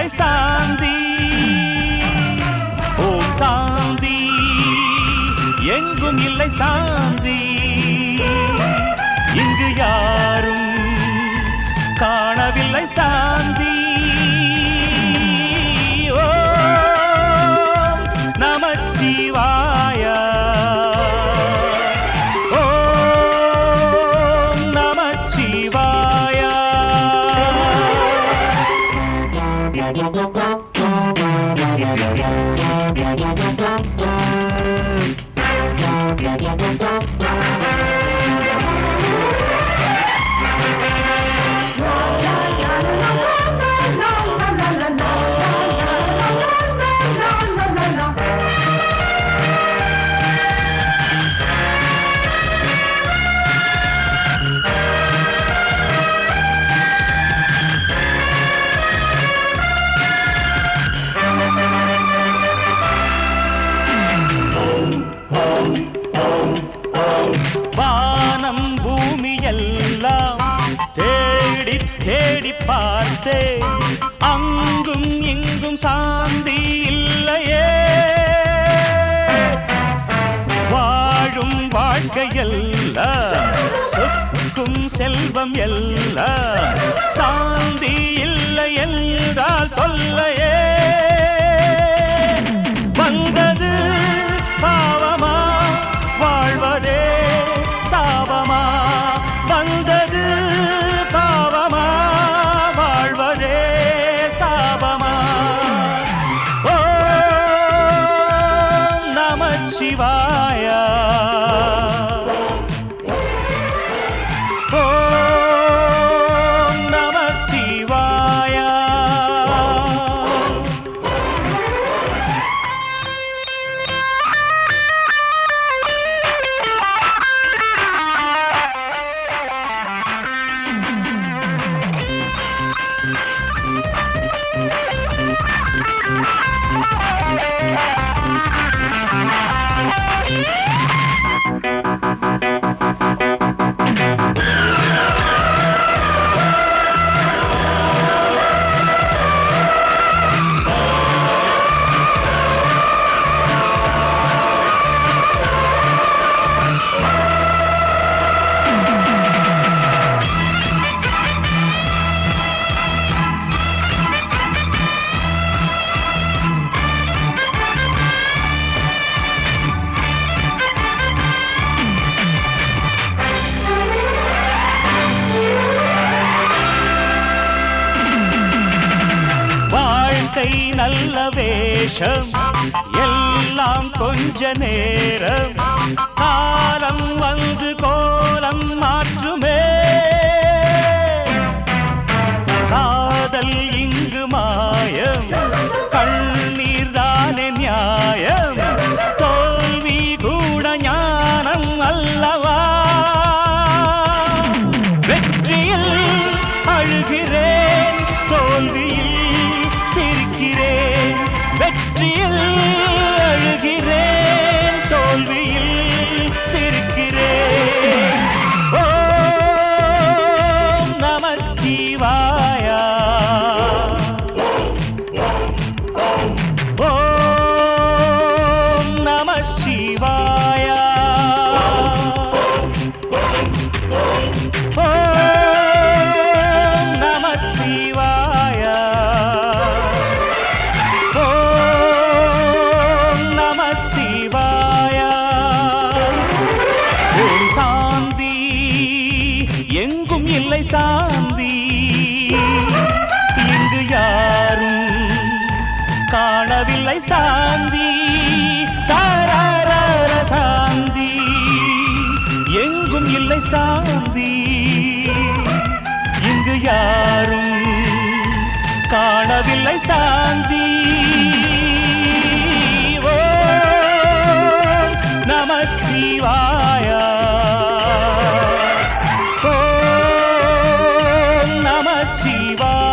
காணவில்லை சாந்தி ஓம் சாந்தி எங்கும் இல்லை சாந்தி இங்கு யாரும் காணவில்லை சாந்தி ஓம் நமச்சிவாய ஓம் நமச்சிவாய வானம் பூமி எல்லாம் தேடி தேடி பார்த்தே அங்கும் இங்கும் சாந்தி இல்லையே வாழும் வாழ்க்கையெல்லாம் சொக்கும் செல்வம் எல்லாம் சாந்தி இல்லை என்றால் தொல்லையே வந்தது பாவமா வாழ்வதே சாபமா வந்தது பாவமா வாழ்வதே சாபமா ஓம் நமச்சிவாய ஓம் நம சிவாய வாழ்க்கை நல்ல வேஷம் எல்லாம் கொஞ்ச நேரம் காலம் வந்து கோலம் மாற்றுமே காதல் இங்கு மாயம் கண்ணீர் தானே நியாயம் தோல்வி கூட ஞானம் அல்லவா வெற்றியில் அழுகிறேன் தோல்வியில் சிரிக்கிறேன் வெற்றியில் அழுகிறேன் தோல்வியில் சிரிக்கிறேன் ஓம் நமச்சிவாய ஓம் நம சிவாய ஓம் நம சிவாய ஓம் நம சிவாய ஓம் சாந்தி எங்கும் இல்லை சாந்தி இங்கு யாரும் காணவில்லை சாந்தி தாரார சாந்தி எங்கும் இல்லை சாந்தி இங்கு யாரும் காணவில்லை சாந்தி ஓம் நம சிவாய ஓம் நம சிவாய